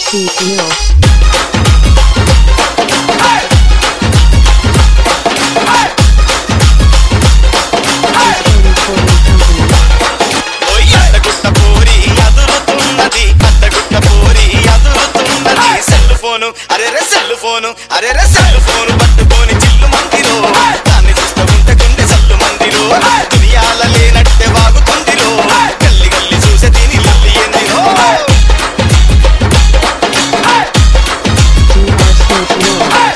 TRC Mill. Recording Company. ఓయ్ అడ్డగుట్ట పోరి అదురుతున్నది అడ్డగుట్ట పోరి అదురుతున్నది సెల్ ఫోను అరే రే సెల్ ఫోను అరే రే సెల్ ఫోను పట్టుకొని చిల్లు మందిరో దాన్ని చూస్తూ ఉంటే గుండె సల్లు మందిరో దునియాల లేనట్టే వాగుతుందిరో గల్లి గల్లి చూసే దీని లల్లి ఎందిరో TRC Mill.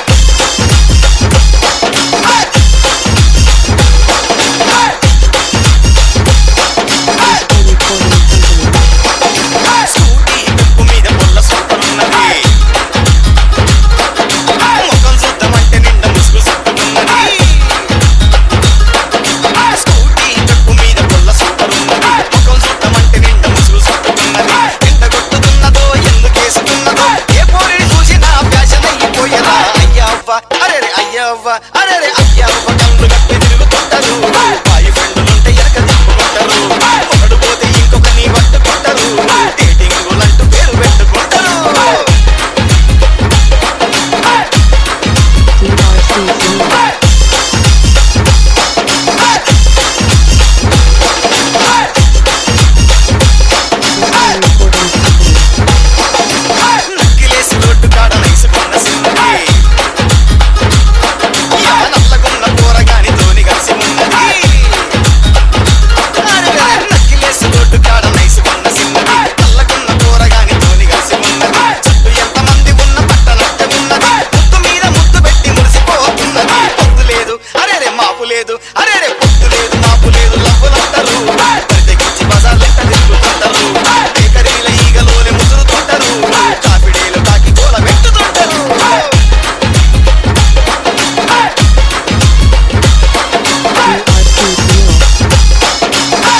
Recording Company. Scooty Pep మీద పొల్ల సూపరున్నది ముఖం చూద్దామంటే నిండా ముసుగు చుట్టుకున్నది స్కూటీ పెప్పు మీద పొల్ల సూపరున్నది ముఖం చూద్దామంటే నిండా ముసుగు చుట్టుకున్నది ఎంత కొట్టుతున్నదో ఎందుకేసుకున్నదో ఏ పోరిని చూసినా ఫ్యాషన్ అయిపోయేలా అయ్యవ్వ అరే రే అయ్యవ్వ అరే రే అయ్యవ్వ కళ్ళు కట్టి తిరుగుతుంటారు బాయ్ ఫ్రెండ్లుంటే ఎనక తిప్పుకుంటారు ఒకడు పోతే ఇంకొకని పట్టుకుంటారు డేటింగులంటూ పేరు పెట్టుకుంటారు TRC Mill. Recording Company. నక్కిలేసి రోడ్డు కాడ నైసుకున్న సిన్నది యమ నల్లగున్న పోరగాని తోని కలిసి ఉన్నది అరెరెరె, నక్కిలేసి రోడ్డు కాడ నైసుకున్న సిన్నది నల్లగున్న పోరగాని తోని కలిసి ఉన్నది చుట్టూ ఎంతమంది ఉన్న పట్టనట్టు ఉన్నది ముద్దు మీద ముద్దు పెట్టి మురిసిపోతున్నది పొద్దు లేదు అరేరే మాపు లేదు అరేరే పొద్దు లేదు మాపు లేదు లవ్వులంటారు తెగించి బజార్లెంట తిరుగుతుంటారు బేకరీల ఈగలోనే ముసురుతుంటారు కాపిడీలు తాకి గోల పెట్టుతుంటారు TRC Mill.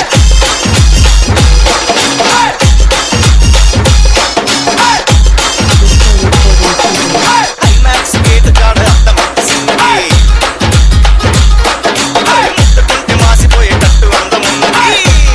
Recording Company. IMAX gate కాడ అద్దమంత సిన్నది అది ముట్టుకుంటే మాసిపోయేటట్టు అందమున్నది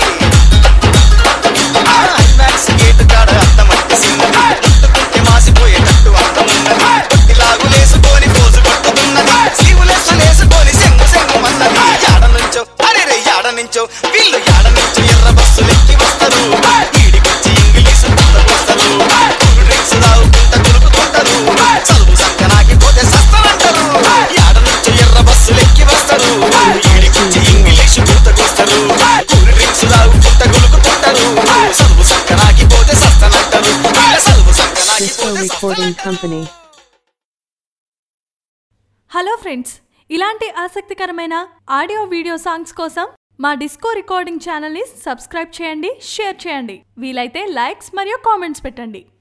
ఆ ఐమాక్స్ గేట్ కాడ అద్దమంత సిన్నది ముట్టుకుంటే మాసిపోయేటట్టు అందమున్నది కొట్టిలాగులేసుకొని పోజు కొట్టుతున్నది స్లీవులెస్ లేసుకొని సెంగు సెంగు మన్నది యాడ నుంచో అరే రే యాడ నుంచో వీళ్ళు యాడ నుంచో ఎర్ర బస్సులు ఎక్కి వస్తారు ఈడికొచ్చి ఇంగ్లీషు పుస్తకొస్తారు కూల్ డ్రింక్స్ తాగుకుంటా కొనుక్కుంటారు చదువు సంకనాకి పోతే సస్తనంటారు యాడ నుంచో ఎర్ర బస్సులు ఎక్కి వస్తారు ఈడికొచ్చి ఇంగ్లీషు పుస్తకొస్తారు కూల్ డ్రింక్స్ తాగుకుంటా కొనుక్కుంటారు చదువు సంకనాకి పోతే సస్తనంటారు వీళ్ళ చదువు సంకనాకి Disco పోతే Recording Company. హలో ఫ్రెండ్స్ ఇలాంటి ఆసక్తికరమైన ఆడియో వీడియో సాంగ్స్ కోసం మా డిస్కో రికార్డింగ్ ఛానల్ని సబ్స్క్రైబ్ చేయండి షేర్ చేయండి వీలైతే లైక్స్ మరియు కామెంట్స్ పెట్టండి